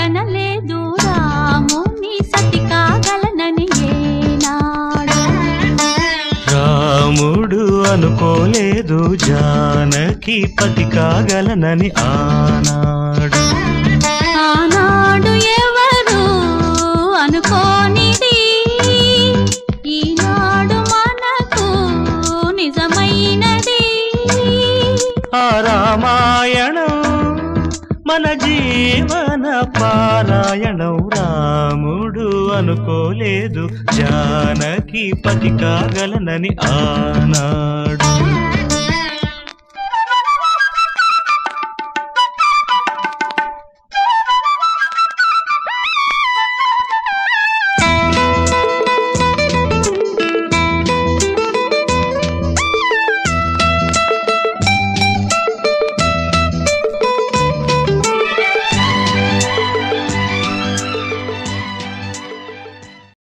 కనలేదు రాముని సతి కాగలనని ఏనాడు రాముడు అనుకోలేదు జానకి పతి కాగలనని ఆనాడు ఆనాడు ఎవరు అనుకోనిది ఈనాడు మనకు నిజమైనది ఆ రామాయణం మన జీవన పారాయణం రాముడు అనుకోలేదు జానకి పతి కాగలనని ఆనాడు